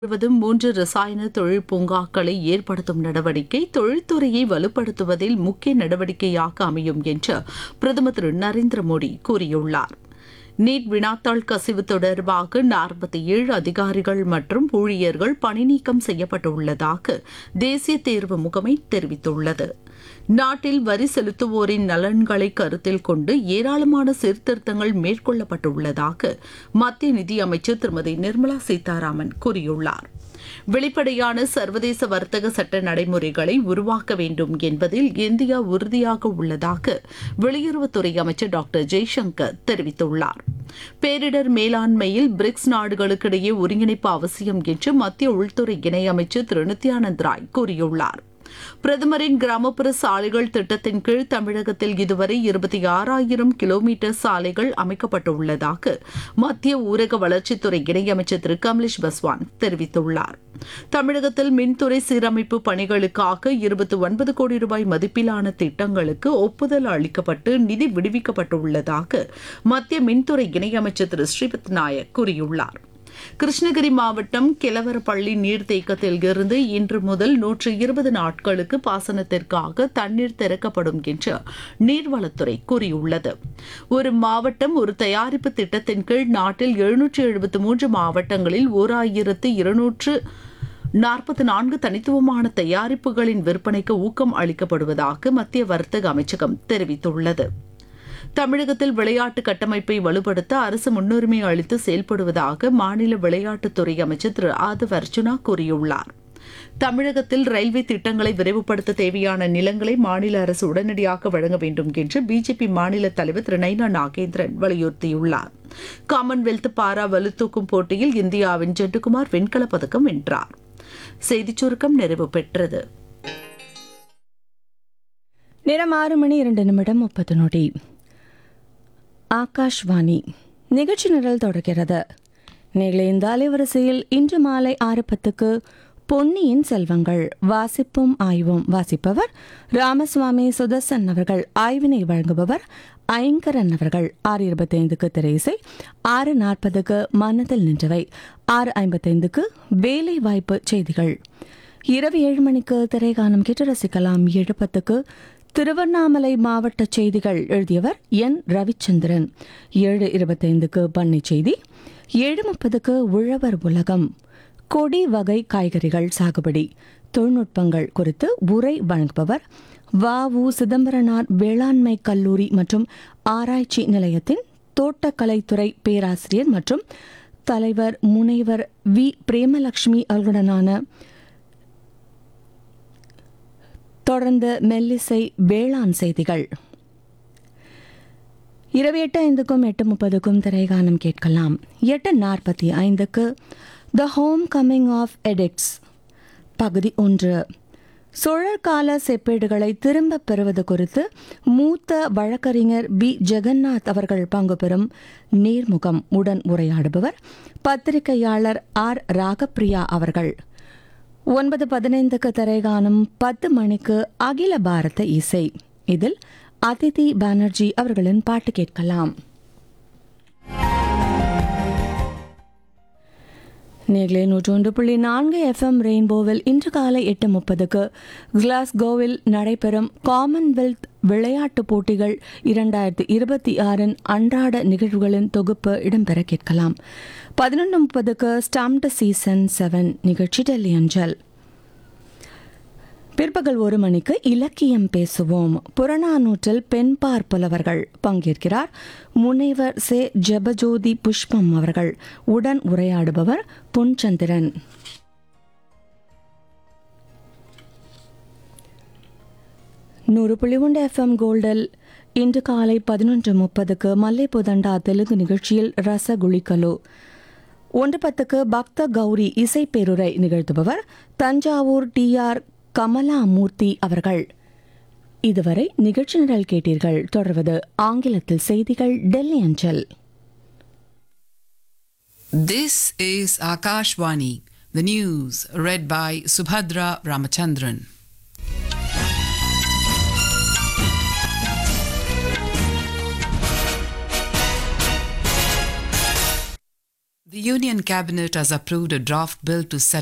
முழுவதும் மூன்று ரசாயன தொழில் பூங்காக்களை ஏற்படுத்தும் நடவடிக்கை தொழில்துறையை வலுப்படுத்துவதில் முக்கிய நடவடிக்கையாக அமையும் என்று பிரதமர் திரு நரேந்திர மோடி கூறியுள்ளார் நீட் வினாத்தாள் கசிவு தொடர்பாக நாற்பத்தி ஏழு அதிகாரிகள் மற்றும் ஊழியர்கள் பணிநீக்கம் செய்யப்பட்டுள்ளதாக தேசிய தேர்வு முகமை தெரிவித்துள்ளது நாட்டில் வரி செலுத்துவோரின் நலன்களை கருத்தில் கொண்டு ஏராளமான சீர்திருத்தங்கள் மேற்கொள்ளப்பட்டுள்ளதாக மத்திய நிதியமைச்சர் திருமதி நிர்மலா சீதாராமன் கூறியுள்ளார் வெளிப்படையான சர்வதேச வர்த்தக சட்ட நடைமுறைகளை உருவாக்க வேண்டும் என்பதில் இந்தியா உறுதியாக உள்ளதாக வெளியுறவுத்துறை அமைச்சர் டாக்டர் ஜெய்சங்கர் தெரிவித்துள்ளார் பேரிடர் மேலாண்மையில் பிரிக்ஸ் நாடுகளுக்கிடையே ஒருங்கிணைப்பு அவசியம் என்று மத்திய உள்துறை இணையமைச்சர் திரு நித்யானந்த் ராய் கூறியுள்ளார் பிரதமரின் கிராமப்புற சாலைகள் திட்டத்தின் கீழ் தமிழகத்தில் இதுவரை இருபத்தி ஆறாயிரம் கிலோமீட்டர் சாலைகள் அமைக்கப்பட்டுள்ளதாக மத்திய ஊரக வளர்ச்சித்துறை இணையமைச்சர் திரு கமலேஷ் பஸ்வான் தெரிவித்துள்ளார் தமிழகத்தில் மின்துறை சீரமைப்பு பணிகளுக்காக இருபத்தி ஒன்பது கோடி ரூபாய் மதிப்பிலான திட்டங்களுக்கு ஒப்புதல் அளிக்கப்பட்டு நிதி விடுவிக்கப்பட்டுள்ளதாக மத்திய மின்துறை இணையமைச்சர் திரு ஸ்ரீபத் நாயக் கூறியுள்ளார் கிருஷ்ணகிரி மாவட்டம் கிளவரப்பள்ளி நீர்த்தேக்கத்தில் இருந்து இன்று முதல் நூற்று இருபது நாட்களுக்கு பாசனத்திற்காக தண்ணீர் திறக்கப்படும் என்று நீர்வளத்துறை கூறியுள்ளது ஒரு மாவட்டம் ஒரு தயாரிப்பு திட்டத்தின் கீழ் நாட்டில் எழுநூற்று எழுபத்தி மூன்று மாவட்டங்களில் ஓர் ஆயிரத்து இருநூற்று நாற்பத்தி நான்கு தனித்துவமான தயாரிப்புகளின் விற்பனைக்கு ஊக்கம் அளிக்கப்படுவதாக மத்திய வர்த்தக அமைச்சகம் தெரிவித்துள்ளது தமிழகத்தில் விளையாட்டு கட்டமைப்பை வலுப்படுத்த அரசு முன்னுரிமை அளித்து செயல்படுவதாக மாநில விளையாட்டுத்துறை அமைச்சர் திரு ஆதவ் அர்ஜுனா கூறியுள்ளார் தமிழகத்தில் ரயில்வே திட்டங்களை விரைவுபடுத்த தேவையான நிலங்களை மாநில அரசு உடனடியாக வழங்க வேண்டும் என்று பிஜேபி மாநில தலைவர் திரு நைனா நாகேந்திரன் வலியுறுத்தியுள்ளார் காமன்வெல்த் பாரா வலுத்தூக்கும் போட்டியில் இந்தியாவின் ஜெட்டுகுமார் வெண்கலப் பதக்கம் வென்றார் செய்திச் சுருக்கம் நிறைவு பெற்றது நேரம் ஆறு மணி இரண்டு நிமிடம் முப்பது நொடி ஆகாஷ்வாணி நிகழ்ச்சி நிரல் தொடர்கிறது நேர்களே இந்த அலைவரிசையில் இன்று மாலை ஆறு பத்துக்கு பொன்னியின் செல்வங்கள் வாசிப்பும் ஆய்வும் வாசிப்பவர் ராமசுவாமி சுதர்சன் அவர்கள் ஆய்வினை வழங்குபவர் ஐங்கரன் அவர்கள் ஆறு இருபத்தைந்துக்கு திரையிசை ஆறு நாற்பதுக்கு மனதில் நின்றவை ஆறு ஐம்பத்தைந்துக்கு வேலை வாய்ப்பு செய்திகள் இரவு ஏழு மணிக்கு திரைகானம் கேட்டு ரசிக்கலாம் ஏழு பத்துக்கு திருவண்ணாமலை மாவட்ட செய்திகள் எழுதியவர் என் ரவிச்சந்திரன் ஏழு இருபத்தைந்துக்கு பண்ணை செய்தி ஏழு முப்பதுக்கு உழவர் உலகம் கொடி வகை காய்கறிகள் சாகுபடி தொழில்நுட்பங்கள் குறித்து உரை வழங்குபவர் வ உ சிதம்பரனார் வேளாண்மை கல்லூரி மற்றும் ஆராய்ச்சி நிலையத்தின் தோட்டக்கலைத்துறை பேராசிரியர் மற்றும் தலைவர் முனைவர் வி பிரேமலட்சுமி அவர்களுடனான தொடர்ந்து மெல்லிசை வேளாண் செய்திகள் இரவு எட்டு ஐந்துக்கும் எட்டு முப்பதுக்கும் திரைகானம் கேட்கலாம் எட்டு நாற்பத்தி ஐந்துக்கு the homecoming of addicts பகுதி ஒன்று சுழற்கால செப்பேடுகளை திரும்பப் பெறுவது குறித்து மூத்த வழக்கறிஞர் பி ஜெகநாத் அவர்கள் பங்கு பெறும் நேர்முகம் உடன் உரையாடுபவர் பத்திரிகையாளர் ஆர் ராகப்பிரியா அவர்கள் ஒன்பது பதினைந்துக்கு திரைகாணும் பத்து மணிக்கு அகில பாரத இசை இதில் அதிதி பானர்ஜி அவர்களின் பாட்டு கேட்கலாம் நேர்களே நூற்றொன்று புள்ளி நான்கு எஃப்எம் ரெயின்போவில் இன்று காலை எட்டு முப்பதுக்கு கிளாஸ்கோவில் நடைபெறும் காமன்வெல்த் விளையாட்டுப் போட்டிகள் இரண்டாயிரத்தி இருபத்தி ஆறின் அன்றாட நிகழ்வுகளின் தொகுப்பு இடம்பெற கேட்கலாம் பதினொன்று முப்பதுக்கு ஸ்டாம்ட் சீசன் செவன் நிகழ்ச்சி டெல்லி அஞ்சல் பிற்பகல் ஒரு மணிக்கு இலக்கியம் பேசுவோம் புறநானூற்றில் பெண்பார் புலவர்கள் பங்கேற்கிறார் முனைவர் சே ஜெபஜோதி புஷ்பம் அவர்கள் உடன் உரையாடுபவர் பொன்சந்திரன் நூறு புள்ளி ஒன்று எஃப்எம் கோல்டில் இன்று காலை பதினொன்று முப்பதுக்கு மல்லைப்புதண்டா தெலுங்கு நிகழ்ச்சியில் ரசகுளிக்கலு ஒன்று பத்துக்கு பக்த கௌரி இசைப்பேருரை நிகழ்த்துபவர் தஞ்சாவூர் டி ஆர் கமலாமூர்த்தி அவர்கள் இதுவரை நிகழ்ச்சி நிரல் கேட்டீர்கள் தொடர்வது ஆங்கிலத்தில் செய்திகள் டெல்லி அஞ்சல் This is Akashvani, the news read by Subhadra Ramachandran. The Union Cabinet has approved a draft bill to set